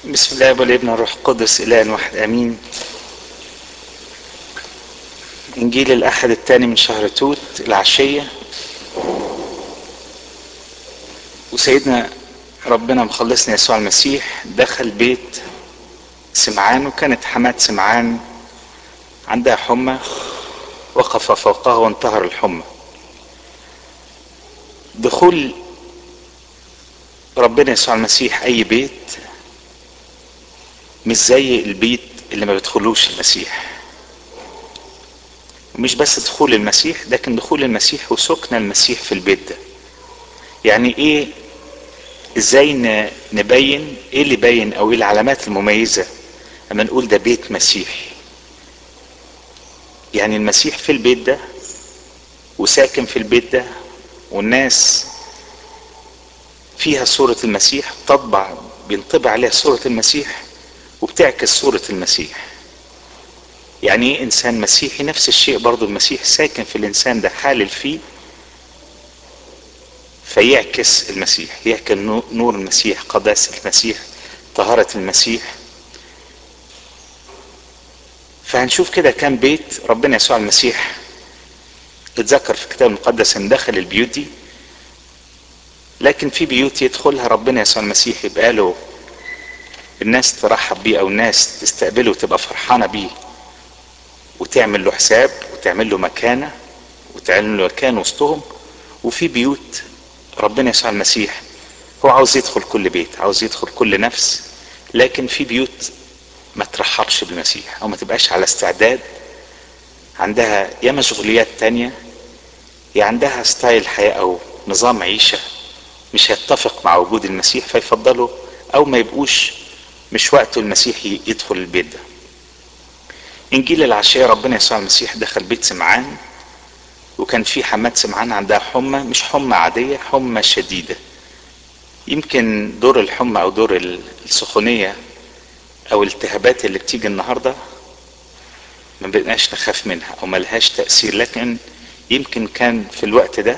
بسم الله والابن والروح القدس اله واحد امين انجيل الاحد الثاني من شهر توت العشيه وسيدنا ربنا مخلصنا يسوع المسيح دخل بيت سمعان وكانت حماة سمعان عندها حمى وقف فوقها وانتهر الحمى دخول ربنا يسوع المسيح اي بيت مش زي البيت اللي ما بيدخلوش المسيح ومش بس دخول المسيح لكن دخول المسيح وسكن المسيح في البيت ده يعني ايه ازاي نبين ايه اللي باين او ايه العلامات المميزة اما نقول ده بيت مسيحي يعني المسيح في البيت ده وساكن في البيت ده والناس فيها صورة المسيح تطبع بينطبع عليها صورة المسيح وبتعكس صورة المسيح يعني ايه انسان مسيحي نفس الشيء برضو المسيح ساكن في الانسان ده حالل فيه فيعكس المسيح يعكس نور المسيح قداسة المسيح طهارة المسيح فهنشوف كده كام بيت ربنا يسوع المسيح اتذكر في الكتاب المقدس ان دخل البيوت دي لكن في بيوت يدخلها ربنا يسوع المسيح يبقى له الناس ترحب بيه او الناس تستقبله وتبقى فرحانه بيه وتعمل له حساب وتعمل له مكانه وتعمل له مكان وسطهم وفي بيوت ربنا يسوع المسيح هو عاوز يدخل كل بيت عاوز يدخل كل نفس لكن في بيوت ما ترحبش بالمسيح او ما تبقاش على استعداد عندها يا مشغوليات تانية يا عندها ستايل حياة او نظام عيشة مش هيتفق مع وجود المسيح فيفضلوا او ما يبقوش مش وقته المسيح يدخل البيت ده انجيل العشية ربنا يسوع المسيح دخل بيت سمعان وكان في حماد سمعان عندها حمى مش حمى عادية حمى شديدة يمكن دور الحمى او دور السخونية او الالتهابات اللي بتيجي النهاردة ما بقناش نخاف منها او ملهاش تأثير لكن يمكن كان في الوقت ده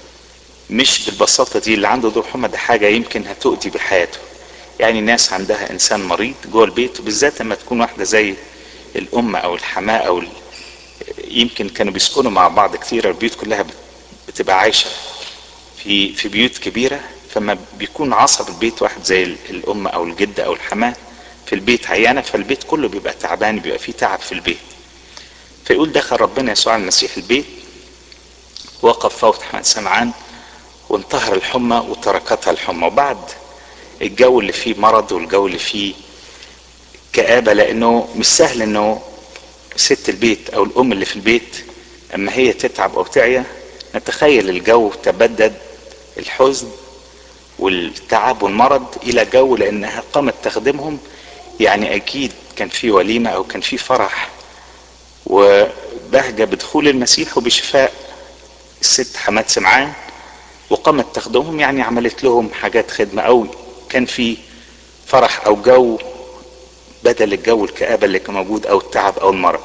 مش بالبساطة دي اللي عنده دور حمى ده حاجة يمكن هتؤدي بحياته يعني ناس عندها انسان مريض جوه البيت وبالذات لما تكون واحدة زي الام او الحماة او ال... يمكن كانوا بيسكنوا مع بعض كتير البيوت كلها بتبقى عايشة في في بيوت كبيرة فما بيكون عصب البيت واحد زي الام او الجدة او الحماة في البيت عيانة فالبيت كله بيبقى تعبان بيبقى فيه تعب في البيت فيقول دخل ربنا يسوع المسيح البيت وقف فوق حماد سمعان وانتهر الحمى وتركتها الحمى وبعد الجو اللي فيه مرض والجو اللي فيه كآبة لأنه مش سهل إنه ست البيت أو الأم اللي في البيت أما هي تتعب أو تعيا نتخيل الجو تبدد الحزن والتعب والمرض إلى جو لأنها قامت تخدمهم يعني أكيد كان في وليمة أو كان في فرح وبهجة بدخول المسيح وبشفاء الست حماد سمعان وقامت تخدمهم يعني عملت لهم حاجات خدمة أو كان في فرح او جو بدل الجو الكآبة اللي كان موجود او التعب او المرض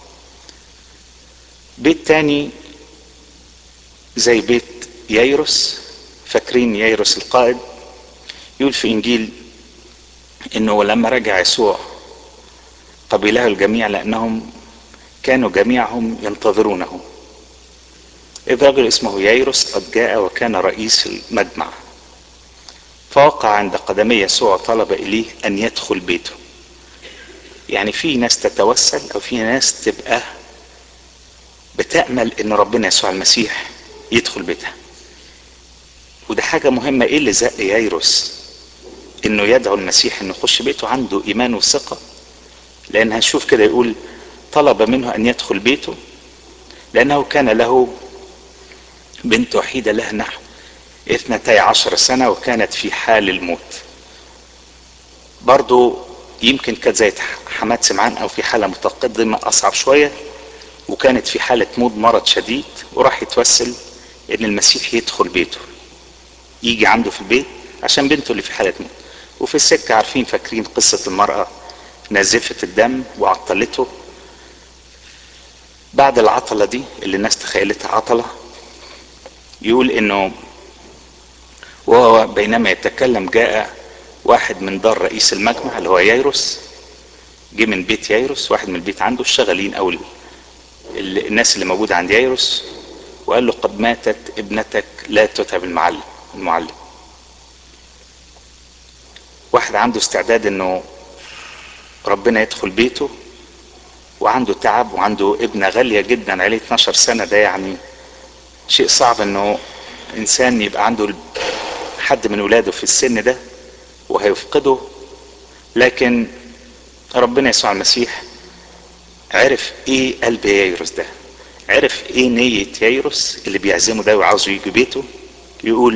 بيت تاني زي بيت ييروس فاكرين ييروس القائد يقول في انجيل انه لما رجع يسوع قبله الجميع لانهم كانوا جميعهم ينتظرونه إذ رجل اسمه ييروس قد جاء وكان رئيس المجمع فوقع عند قدمي يسوع طلب إليه أن يدخل بيته يعني في ناس تتوسل أو في ناس تبقى بتأمل أن ربنا يسوع المسيح يدخل بيتها وده حاجة مهمة إيه اللي زق ييروس إنه يدعو المسيح إنه يخش بيته عنده إيمان وثقة لأن هنشوف كده يقول طلب منه أن يدخل بيته لأنه كان له بنت وحيدة لها نحو اثنتي عشر سنة وكانت في حال الموت برضو يمكن كانت زي حماد سمعان او في حالة متقدمة اصعب شوية وكانت في حالة موت مرض شديد وراح يتوسل ان المسيح يدخل بيته يجي عنده في البيت عشان بنته اللي في حالة موت وفي السكة عارفين فاكرين قصة المرأة نازفة الدم وعطلته بعد العطلة دي اللي الناس تخيلتها عطلة يقول انه وهو بينما يتكلم جاء واحد من دار رئيس المجمع اللي هو يايروس جه من بيت يايروس واحد من البيت عنده الشغالين او ال- ال- الناس اللي موجودة عند يايروس وقال له قد ماتت ابنتك لا تتعب المعلم المعلم واحد عنده استعداد انه ربنا يدخل بيته وعنده تعب وعنده ابنة غالية جدا عليه 12 سنة ده يعني شيء صعب انه انسان يبقى عنده حد من ولاده في السن ده وهيفقده لكن ربنا يسوع المسيح عرف ايه قلب يايروس ده عرف ايه نية يايروس اللي بيعزمه ده وعاوزه يجي بيته يقول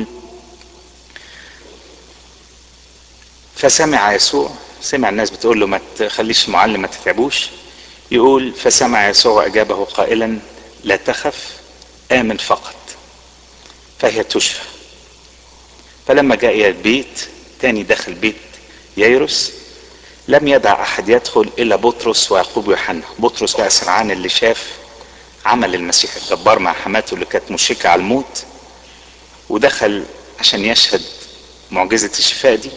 فسمع يسوع سمع الناس بتقول له ما تخليش المعلم ما تتعبوش يقول فسمع يسوع واجابه قائلا لا تخف امن فقط فهي تشفى فلما جاء الى البيت تاني دخل بيت ييروس لم يدع احد يدخل الا بطرس ويعقوب ويوحنا بطرس بقى سرعان اللي شاف عمل المسيح الجبار مع حماته اللي كانت مشركة على الموت ودخل عشان يشهد معجزة الشفاء دي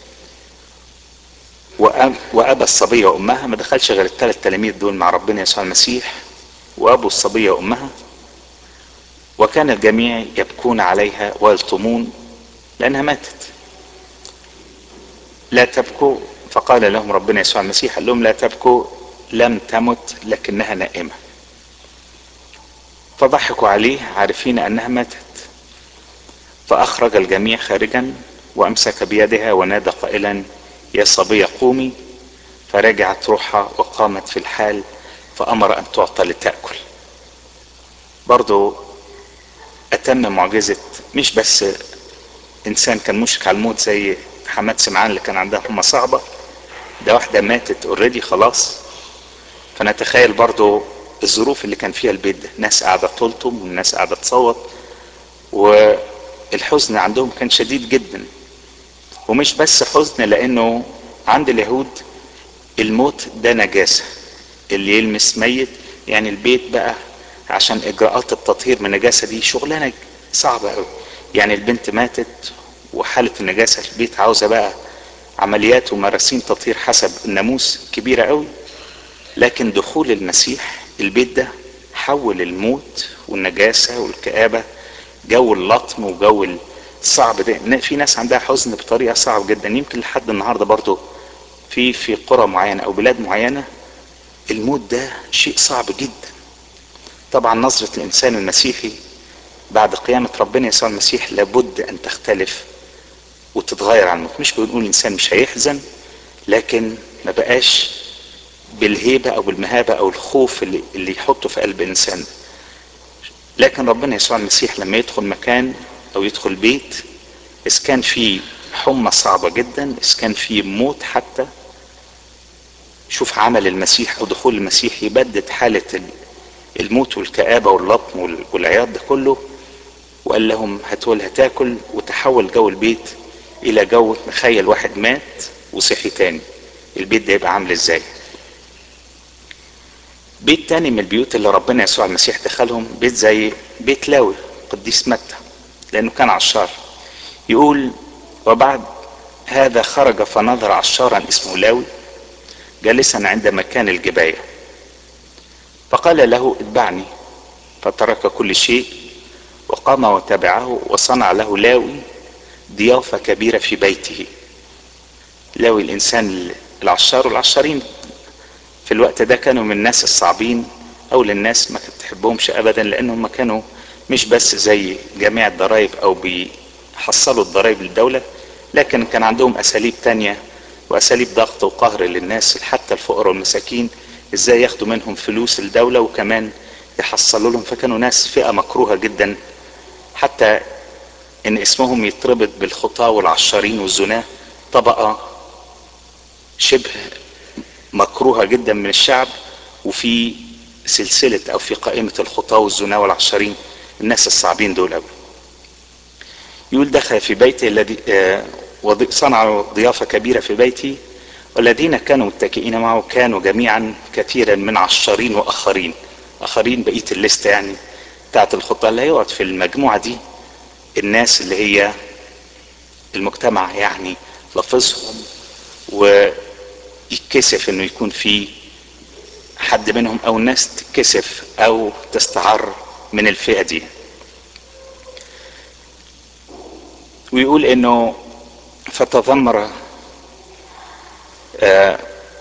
وابى الصبية وامها ما دخلش غير الثلاث تلاميذ دول مع ربنا يسوع المسيح وابو الصبية وامها وكان الجميع يبكون عليها ويلطمون لانها ماتت لا تبكوا فقال لهم ربنا يسوع المسيح قال لهم لا تبكوا لم تمت لكنها نائمة فضحكوا عليه عارفين انها ماتت فاخرج الجميع خارجا وامسك بيدها ونادى قائلا يا صبية قومي فرجعت روحها وقامت في الحال فامر ان تعطى لتأكل برضو اتم معجزة مش بس انسان كان مشرك على الموت زي حماد سمعان اللي كان عندها حمى صعبة ده واحدة ماتت اوريدي خلاص فنتخيل برضو الظروف اللي كان فيها البيت ده ناس قاعدة تلطم والناس قاعدة تصوت والحزن عندهم كان شديد جدا ومش بس حزن لانه عند اليهود الموت ده نجاسة اللي يلمس ميت يعني البيت بقى عشان اجراءات التطهير من النجاسة دي شغلانة صعبة قوي يعني البنت ماتت وحالة النجاسة في البيت عاوزة بقى عمليات ومراسيم تطهير حسب الناموس كبيرة قوي لكن دخول المسيح البيت ده حول الموت والنجاسة والكآبة جو اللطم وجو الصعب ده في ناس عندها حزن بطريقة صعبة جدا يمكن لحد النهاردة برضو في في قرى معينة او بلاد معينة الموت ده شيء صعب جدا طبعا نظرة الانسان المسيحي بعد قيامة ربنا يسوع المسيح لابد ان تختلف وتتغير عن الموت مش بنقول الانسان مش هيحزن لكن ما بقاش بالهيبة او بالمهابة او الخوف اللي, اللي يحطه في قلب انسان لكن ربنا يسوع المسيح لما يدخل مكان او يدخل بيت اذا كان في حمى صعبة جدا اذا كان في موت حتى شوف عمل المسيح او دخول المسيح يبدد حالة الموت والكآبة واللطم والعياط ده كله وقال لهم هاتوا لها تاكل وتحول جو البيت الى جو تخيل واحد مات وصحي تاني البيت ده يبقى عامل ازاي بيت تاني من البيوت اللي ربنا يسوع المسيح دخلهم بيت زي بيت لاوي قديس متى لانه كان عشار يقول وبعد هذا خرج فنظر عشارا اسمه لاوي جالسا عند مكان الجباية فقال له اتبعني فترك كل شيء وقام وتبعه وصنع له لاوي ضيافة كبيرة في بيته لاوي الإنسان العشار والعشارين في الوقت ده كانوا من الناس الصعبين أو للناس ما تحبهمش أبدا لأنهم كانوا مش بس زي جميع الضرائب أو بيحصلوا الضرائب للدولة لكن كان عندهم أساليب تانية وأساليب ضغط وقهر للناس حتى الفقراء والمساكين إزاي ياخدوا منهم فلوس الدولة وكمان يحصلوا لهم فكانوا ناس فئة مكروهة جدا حتى ان اسمهم يتربط بالخطاة والعشارين والزناة طبقة شبه مكروهة جدا من الشعب وفي سلسلة او في قائمة الخطاة والزناة والعشارين الناس الصعبين دول قوي يقول دخل في بيته الذي صنع ضيافة كبيرة في بيته والذين كانوا متكئين معه كانوا جميعا كثيرا من عشارين واخرين اخرين بقية الليستة يعني بتاعت الخطاة اللي هيقعد في المجموعة دي الناس اللي هي المجتمع يعني لفظهم ويتكسف انه يكون في حد منهم او الناس تتكسف او تستعر من الفئة دي ويقول انه فتذمر آه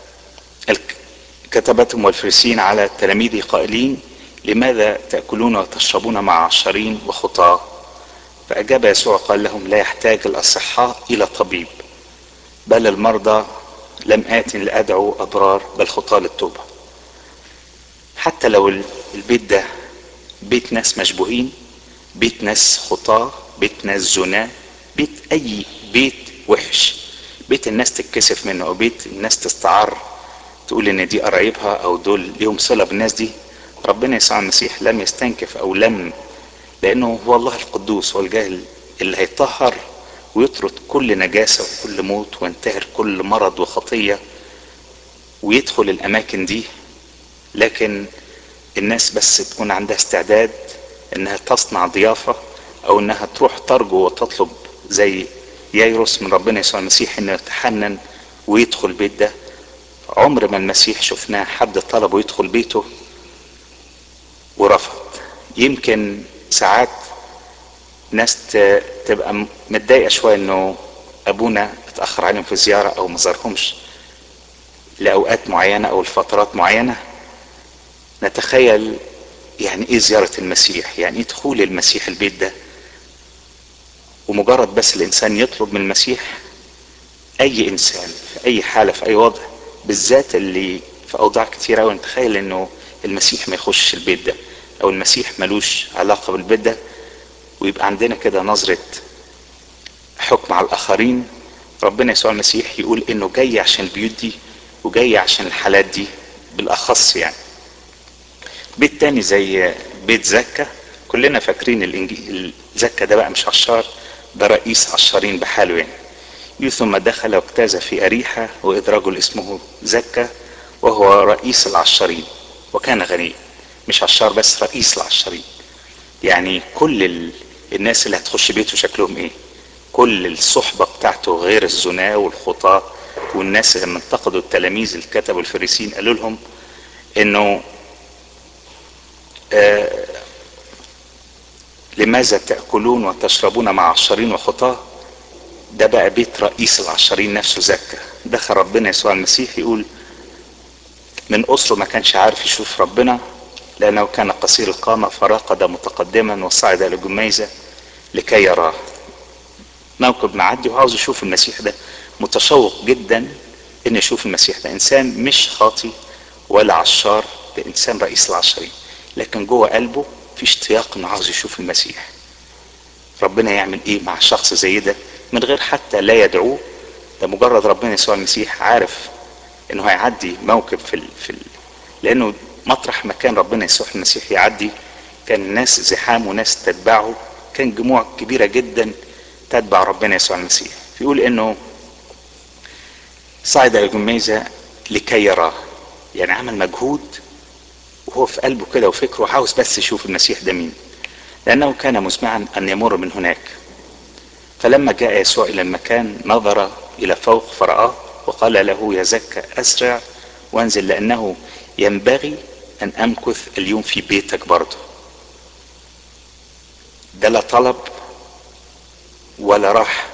كتبتهم والفريسين على تلاميذه قائلين لماذا تأكلون وتشربون مع عشرين وخطاة فأجاب يسوع قال لهم لا يحتاج الأصحاء إلى طبيب بل المرضى لم آت لأدعو أبرار بل خطاة للتوبة حتى لو البيت ده بيت ناس مشبوهين بيت ناس خطاة بيت ناس زنا بيت أي بيت وحش بيت الناس تتكسف منه أو بيت الناس تستعر تقول إن دي قرايبها أو دول ليهم صلة بالناس دي ربنا يسوع المسيح لم يستنكف أو لم لأنه هو الله القدوس هو الجاهل اللي هيطهر ويطرد كل نجاسة وكل موت وينتهر كل مرض وخطية ويدخل الأماكن دي لكن الناس بس تكون عندها استعداد انها تصنع ضيافة او انها تروح ترجو وتطلب زي ييروس من ربنا يسوع المسيح انه يتحنن ويدخل البيت ده عمر ما المسيح شفناه حد طلبه يدخل بيته ورفض يمكن ساعات ناس تبقى متضايقه شويه انه ابونا اتاخر عليهم في زياره او ما زارهمش لاوقات معينه او لفترات معينه نتخيل يعني ايه زياره المسيح يعني ايه دخول المسيح البيت ده ومجرد بس الانسان يطلب من المسيح اي انسان في اي حاله في اي وضع بالذات اللي في اوضاع كتيره قوي نتخيل انه المسيح ما يخش البيت ده او المسيح ملوش علاقه بالبيت ده ويبقى عندنا كده نظره حكم على الاخرين ربنا يسوع المسيح يقول انه جاي عشان البيوت دي وجاي عشان الحالات دي بالاخص يعني بيت تاني زي بيت زكا كلنا فاكرين الانجيل زكا ده بقى مش عشار ده رئيس عشارين بحاله يعني ثم دخل واجتاز في أريحة وإذ رجل اسمه زكا وهو رئيس العشارين وكان غني مش عشار بس رئيس العشارين يعني كل ال... الناس اللي هتخش بيته شكلهم ايه كل الصحبة بتاعته غير الزنا والخطاة والناس اللي انتقدوا التلاميذ الكتب والفريسين قالوا لهم انه آه لماذا تأكلون وتشربون مع عشرين وخطاة ده بقى بيت رئيس العشرين نفسه زكا دخل ربنا يسوع المسيح يقول من أسره ما كانش عارف يشوف ربنا لأنه كان قصير القامة فراقد متقدما وصعد إلى جميزة لكي يراه موكب معدي وعاوز يشوف المسيح ده متشوق جدا ان يشوف المسيح ده انسان مش خاطي ولا عشار ده انسان رئيس العشرين لكن جوه قلبه في اشتياق انه عاوز يشوف المسيح ربنا يعمل ايه مع شخص زي ده من غير حتى لا يدعوه ده مجرد ربنا يسوع المسيح عارف انه هيعدي موكب في ال... في ال... لانه مطرح ما كان ربنا يسوع المسيح يعدي كان الناس زحام وناس تتبعه كان جموع كبيرة جدا تتبع ربنا يسوع المسيح بيقول انه صعد الى جميزة لكي يراه يعني عمل مجهود وهو في قلبه كده وفكره عاوز بس يشوف المسيح ده مين لانه كان مسمعا ان يمر من هناك فلما جاء يسوع الى المكان نظر الى فوق فرآه وقال له يا زكا اسرع وانزل لانه ينبغي ان امكث اليوم في بيتك برضه ده لا طلب ولا راح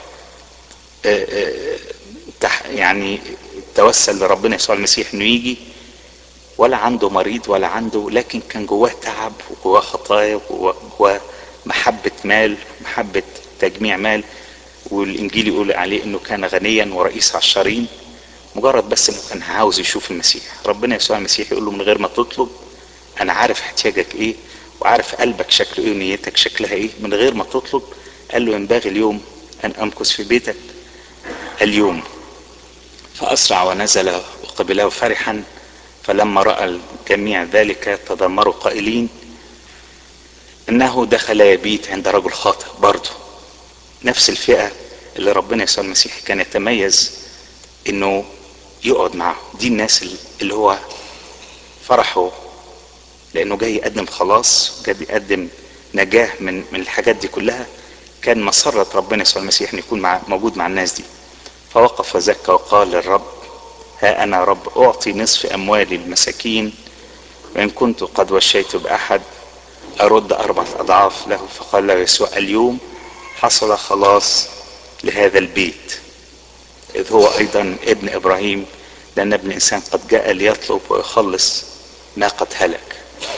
يعني توسل لربنا يسوع المسيح انه يجي ولا عنده مريض ولا عنده لكن كان جواه تعب وجواه خطايا وجواه محبة مال محبة تجميع مال والانجيل يقول عليه انه كان غنيا ورئيس عشارين مجرد بس انه كان عاوز يشوف المسيح ربنا يسوع المسيح يقول له من غير ما تطلب انا عارف احتياجك ايه وعارف قلبك شكله ايه ونيتك شكلها ايه من غير ما تطلب قال له ينبغي اليوم ان امكث في بيتك اليوم فاسرع ونزل وقبله فرحا فلما راى الجميع ذلك تذمروا قائلين انه دخل يبيت عند رجل خاطئ برضه نفس الفئه اللي ربنا يسوع المسيح كان يتميز انه يقعد معه دي الناس اللي هو فرحه لانه جاي يقدم خلاص جاي يقدم نجاه من من الحاجات دي كلها كان مسرة ربنا يسوع المسيح انه يكون مع موجود مع الناس دي فوقف زكى وقال للرب ها انا رب اعطي نصف اموالي المساكين وان كنت قد وشيت باحد ارد اربعة اضعاف له فقال له يسوع اليوم حصل خلاص لهذا البيت اذ هو ايضا ابن ابراهيم لان ابن الانسان قد جاء ليطلب ويخلص ما قد هلك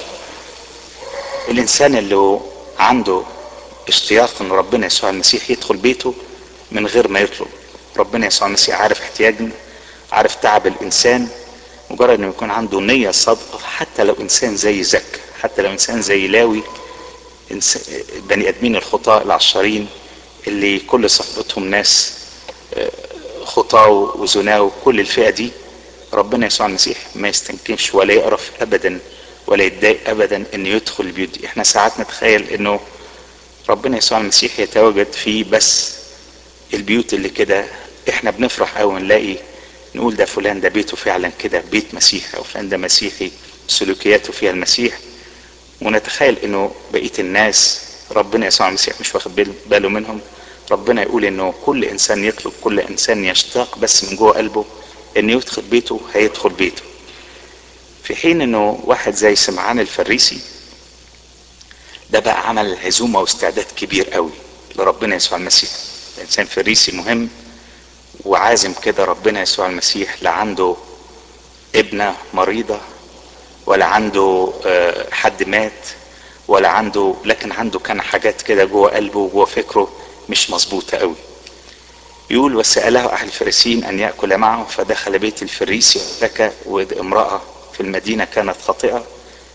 الانسان اللي عنده اشتياق ان ربنا يسوع المسيح يدخل بيته من غير ما يطلب ربنا يسوع المسيح عارف احتياجنا عارف تعب الانسان مجرد انه يكون عنده نية صادقة حتى لو انسان زي زكا حتى لو انسان زي لاوي بني ادمين الخطاة العشارين اللي كل صحبتهم ناس خطاة وزناه وكل الفئة دي ربنا يسوع المسيح ما يستنكفش ولا يقرف ابدا ولا يتضايق ابدا انه يدخل البيوت دي احنا ساعات نتخيل انه ربنا يسوع المسيح يتواجد في بس البيوت اللي كده احنا بنفرح قوي نلاقي نقول ده فلان ده بيته فعلا كده بيت مسيحي او فلان ده مسيحي سلوكياته فيها المسيح ونتخيل انه بقيه الناس ربنا يسوع المسيح مش واخد باله منهم ربنا يقول انه كل انسان يطلب كل انسان يشتاق بس من جوه قلبه ان يدخل بيته هيدخل بيته في حين انه واحد زي سمعان الفريسي ده بقى عمل عزومه واستعداد كبير قوي لربنا يسوع المسيح انسان فريسي مهم وعازم كده ربنا يسوع المسيح لا عنده ابنه مريضه ولا عنده حد مات ولا عنده لكن عنده كان حاجات كده جوه قلبه وجوه فكره مش مظبوطه قوي يقول وسأله أحد الفريسيين أن يأكل معه فدخل بيت الفريسي وذكى وإذ امرأة في المدينة كانت خاطئة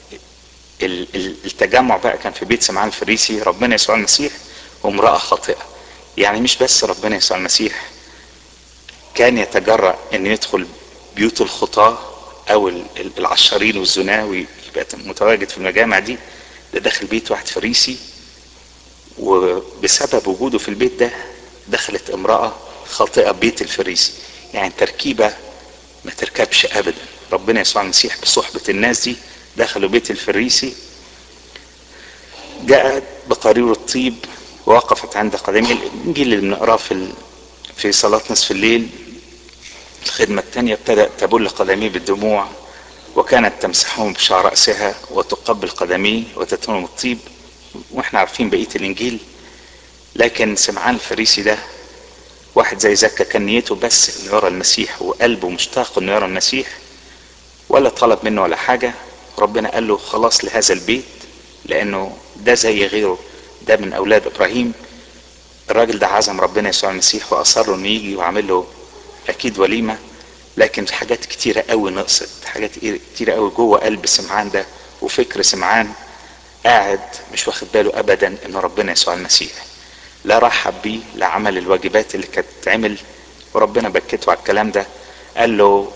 التجمع بقى كان في بيت سمعان الفريسي ربنا يسوع المسيح وامرأة خاطئة يعني مش بس ربنا يسوع المسيح كان يتجرأ أن يدخل بيوت الخطاة أو العشارين والزنا ويبقى متواجد في المجامع دي ده داخل بيت واحد فريسي وبسبب وجوده في البيت ده دخلت امرأة خاطئة بيت الفريسي يعني تركيبة ما تركبش أبدا ربنا يسوع المسيح بصحبة الناس دي دخلوا بيت الفريسي جاءت بقرير الطيب ووقفت عند قدمي الانجيل اللي بنقراه في في صلاة نصف الليل الخدمة الثانية ابتدأ تبل قدميه بالدموع وكانت تمسحهم بشعر رأسها وتقبل قدميه وتتمم الطيب واحنا عارفين بقية الانجيل لكن سمعان الفريسي ده واحد زي زكا كان نيته بس انه يرى المسيح وقلبه مشتاق انه يرى المسيح ولا طلب منه ولا حاجة ربنا قال له خلاص لهذا البيت لانه ده زي غيره ده من اولاد ابراهيم الراجل ده عزم ربنا يسوع المسيح واصر انه يجي وعامل له اكيد وليمه لكن في حاجات كتيره قوي نقصت حاجات كتيره قوي جوه قلب سمعان ده وفكر سمعان قاعد مش واخد باله ابدا ان ربنا يسوع المسيح لا رحب بيه لا عمل الواجبات اللي كانت تعمل وربنا بكته على الكلام ده قال له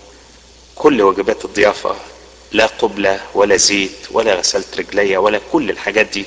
كل واجبات الضيافه لا قبلة ولا زيت ولا غسلت رجليا ولا كل الحاجات دي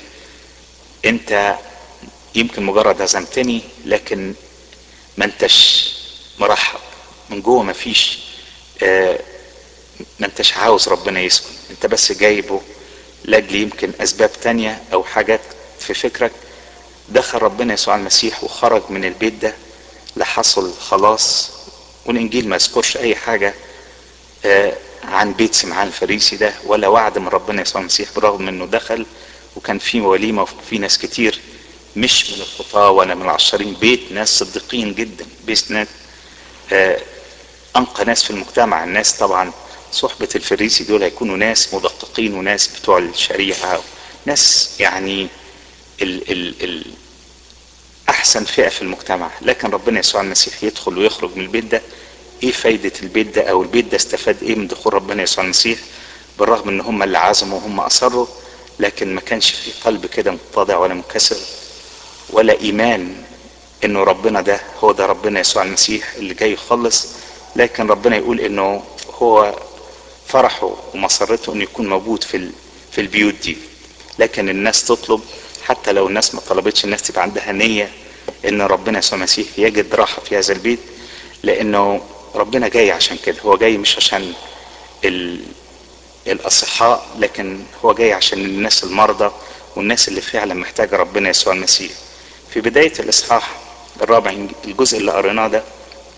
انت يمكن مجرد هزمتني لكن ما انتش مرحب من جوه ما فيش اه ما انتش عاوز ربنا يسكن انت بس جايبه لاجل يمكن اسباب تانية او حاجات في فكرك دخل ربنا يسوع المسيح وخرج من البيت ده لا حصل خلاص والانجيل ما يذكرش اي حاجة اه عن بيت سمعان الفريسي ده ولا وعد من ربنا يسوع المسيح برغم انه دخل وكان في وليمه وفي ناس كتير مش من الخطاه ولا من العشرين بيت ناس صديقين جدا بيت ناس آه انقى ناس في المجتمع الناس طبعا صحبة الفريسي دول هيكونوا ناس مدققين وناس بتوع الشريعة ناس يعني ال ال ال احسن فئة في المجتمع لكن ربنا يسوع المسيح يدخل ويخرج من البيت ده ايه فايدة البيت ده او البيت ده استفاد ايه من دخول ربنا يسوع المسيح بالرغم ان هم اللي عزموا وهم اصروا لكن ما كانش في قلب كده متضع ولا منكسر ولا ايمان انه ربنا ده هو ده ربنا يسوع المسيح اللي جاي يخلص لكن ربنا يقول انه هو فرحه ومسرته انه يكون موجود في في البيوت دي لكن الناس تطلب حتى لو الناس ما طلبتش الناس تبقى عندها نية ان ربنا يسوع المسيح يجد راحة في هذا البيت لانه ربنا جاي عشان كده هو جاي مش عشان ال... الاصحاء لكن هو جاي عشان الناس المرضى والناس اللي فعلا محتاجة ربنا يسوع المسيح في بداية الاصحاح الرابع الجزء اللي قريناه ده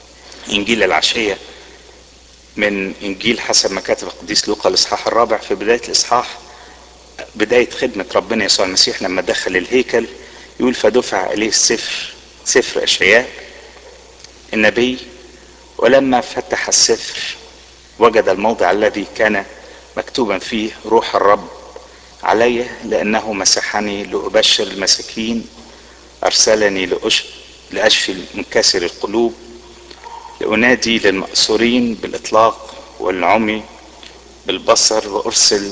انجيل العشية من انجيل حسب ما كتب القديس لوقا الاصحاح الرابع في بداية الاصحاح بداية خدمة ربنا يسوع المسيح لما دخل الهيكل يقول فدفع اليه السفر سفر اشعياء النبي ولما فتح السفر وجد الموضع الذي كان مكتوبا فيه روح الرب علي لانه مسحني لابشر المساكين ارسلني لأش... لاشفي منكسر القلوب لانادي للمأسورين بالاطلاق والعمي بالبصر وارسل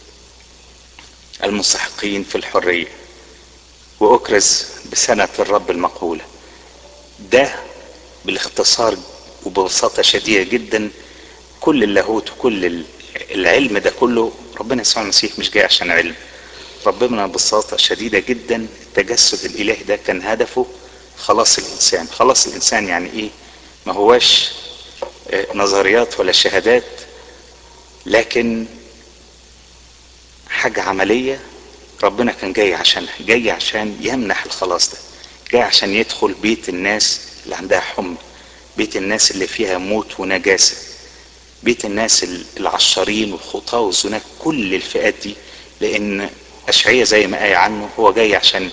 المستحقين في الحريه واكرز بسنه الرب المقوله ده بالاختصار وببساطه شديده جدا كل اللاهوت وكل العلم ده كله ربنا يسوع المسيح مش جاي عشان علم ربنا ببساطة شديدة جدا التجسد الإلهي ده كان هدفه خلاص الإنسان خلاص الإنسان يعني إيه ما هواش نظريات ولا شهادات لكن حاجة عملية ربنا كان جاي عشانها جاي عشان يمنح الخلاص ده جاي عشان يدخل بيت الناس اللي عندها حمى بيت الناس اللي فيها موت ونجاسه بيت الناس العشارين والخطاة والزناة كل الفئات دي لان اشعية زي ما قال عنه هو جاي عشان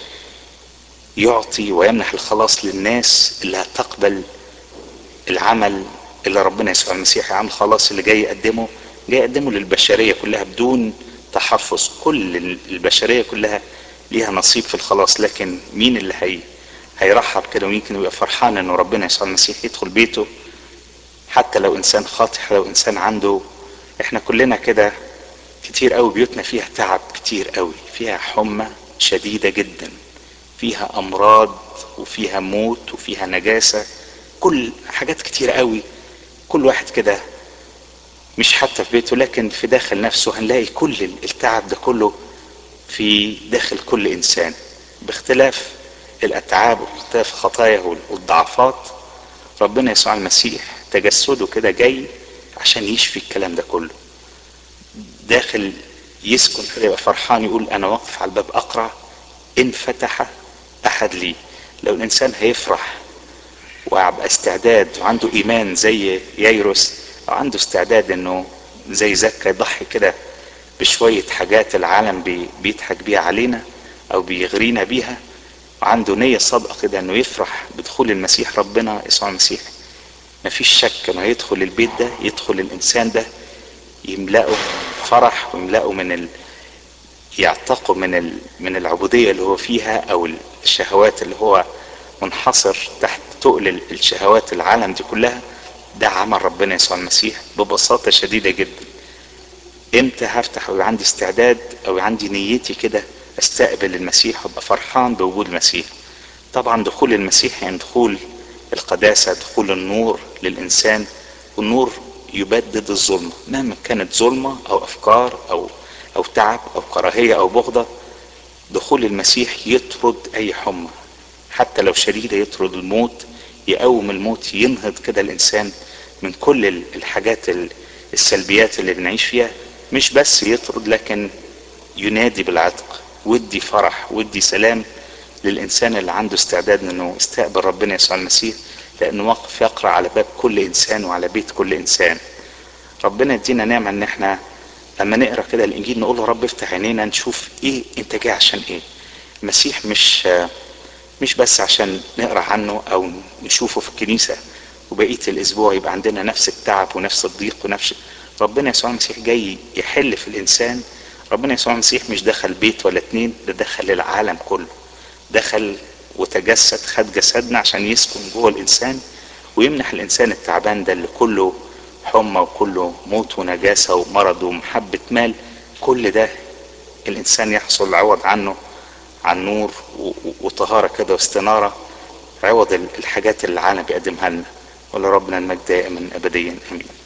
يعطي ويمنح الخلاص للناس اللي هتقبل العمل اللي ربنا يسوع المسيح عمل خلاص اللي جاي يقدمه جاي يقدمه للبشرية كلها بدون تحفظ كل البشرية كلها ليها نصيب في الخلاص لكن مين اللي هي هيرحب كده ويمكن يبقى فرحان انه ربنا يسوع المسيح يدخل بيته حتى لو انسان خاطئ لو انسان عنده احنا كلنا كده كتير قوي بيوتنا فيها تعب كتير قوي فيها حمى شديدة جدا فيها امراض وفيها موت وفيها نجاسة كل حاجات كتير قوي كل واحد كده مش حتى في بيته لكن في داخل نفسه هنلاقي كل التعب ده كله في داخل كل انسان باختلاف الاتعاب واختلاف الخطايا والضعفات ربنا يسوع المسيح تجسده كده جاي عشان يشفي الكلام ده كله داخل يسكن كده يبقى فرحان يقول انا واقف على الباب اقرع ان فتح احد لي لو الانسان هيفرح ويبقى استعداد وعنده ايمان زي ييروس او عنده استعداد انه زي زكا يضحي كده بشوية حاجات العالم بي بيضحك بيها علينا او بيغرينا بيها وعنده نية صادقة كده انه يفرح بدخول المسيح ربنا يسوع المسيح مفيش شك انه يدخل البيت ده يدخل الانسان ده يملأه فرح ويملأه من ال... يعتقه من ال... من العبودية اللي هو فيها او الشهوات اللي هو منحصر تحت تقل الشهوات العالم دي كلها ده عمل ربنا يسوع المسيح ببساطة شديدة جدا امتى هفتح ويبقى عندي استعداد او عندي نيتي كده استقبل المسيح وابقى فرحان بوجود المسيح طبعا دخول المسيح يعني دخول القداسة دخول النور للإنسان والنور يبدد الظلمة مهما كانت ظلمة أو أفكار أو أو تعب أو كراهية أو بغضة دخول المسيح يطرد أي حمى حتى لو شديدة يطرد الموت يقوم الموت ينهض كده الإنسان من كل الحاجات السلبيات اللي بنعيش فيها مش بس يطرد لكن ينادي بالعتق ودي فرح ودي سلام للإنسان اللي عنده استعداد انه يستقبل ربنا يسوع المسيح لأنه واقف يقرأ على باب كل إنسان وعلى بيت كل إنسان ربنا يدينا نعمة ان احنا لما نقرا كده الانجيل نقول له رب افتح عينينا نشوف ايه انت جاي عشان ايه المسيح مش مش بس عشان نقرا عنه او نشوفه في الكنيسه وبقيه الاسبوع يبقى عندنا نفس التعب ونفس الضيق ونفس ربنا يسوع المسيح جاي يحل في الانسان ربنا يسوع المسيح مش دخل بيت ولا اتنين ده دخل العالم كله دخل وتجسد خد جسدنا عشان يسكن جوه الانسان ويمنح الانسان التعبان ده اللي كله حمى وكله موت ونجاسة ومرض ومحبة مال كل ده الإنسان يحصل عوض عنه عن نور وطهارة كده واستنارة عوض الحاجات اللي العالم بيقدمها لنا ولربنا المجد دائما أبديا أمين